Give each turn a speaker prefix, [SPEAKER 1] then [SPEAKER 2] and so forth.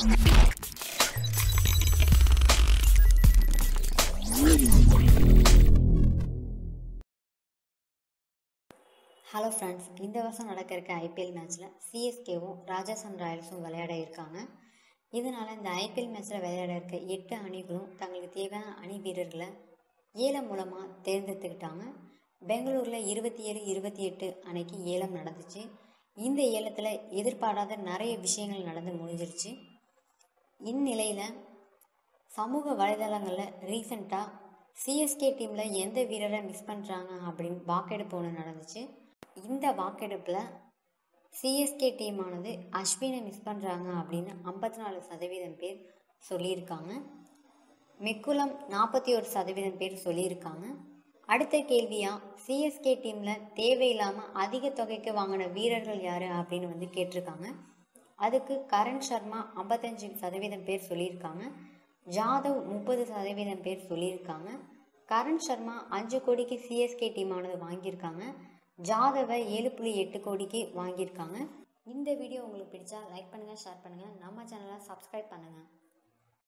[SPEAKER 1] hello friends இந்த வருஷம் நடக்க இருக்க ஐபிஎல் மேட்ச்சில் சிஎஸ்கேவும் ராஜஸ்தான் ராயல்ஸும் விளையாட இருக்காங்க இதனால் இந்த ஐபிஎல் மேட்ச்சில் விளையாட இருக்க எட்டு அணிகளும் தங்களுக்கு தேவையான அணி வீரர்களை ஏலம் மூலமாக தேர்ந்தெடுத்துக்கிட்டாங்க பெங்களூரில் இருபத்தி ஏழு இருபத்தி எட்டு அன்னைக்கு ஏலம் நடந்துச்சு இந்த ஏலத்தில் எதிர்பாராத நிறைய விஷயங்கள் நடந்து முடிஞ்சிருச்சு இந்நிலையில் சமூக வலைதளங்களில் ரீசெண்டாக சிஎஸ்கே டீமில் எந்த வீரரை மிஸ் பண்ணுறாங்க அப்படின்னு வாக்கெடுப்பு ஒன்று நடந்துச்சு இந்த வாக்கெடுப்பில் சிஎஸ்கே டீமானது அஸ்வினை மிஸ் பண்ணுறாங்க அப்படின்னு ஐம்பத்தி நாலு சதவீதம் பேர் சொல்லியிருக்காங்க மெக்குலம் நாற்பத்தி ஒரு சதவீதம் பேர் சொல்லியிருக்காங்க அடுத்த கேள்வியாக சிஎஸ்கே டீமில் தேவையில்லாமல் அதிக தொகைக்கு வாங்கின வீரர்கள் யார் அப்படின்னு வந்து கேட்டிருக்காங்க அதுக்கு கரண் சர்மா ஐம்பத்தஞ்சு சதவீதம் பேர் சொல்லியிருக்காங்க ஜாதவ் முப்பது சதவீதம் பேர் சொல்லியிருக்காங்க கரண் சர்மா அஞ்சு கோடிக்கு சிஎஸ்கே டீமானது வாங்கியிருக்காங்க ஜாதவை ஏழு புள்ளி எட்டு கோடிக்கு வாங்கியிருக்காங்க இந்த வீடியோ உங்களுக்கு பிடிச்சா லைக் பண்ணுங்கள் ஷேர் பண்ணுங்கள் நம்ம சேனலை சப்ஸ்கிரைப் பண்ணுங்கள்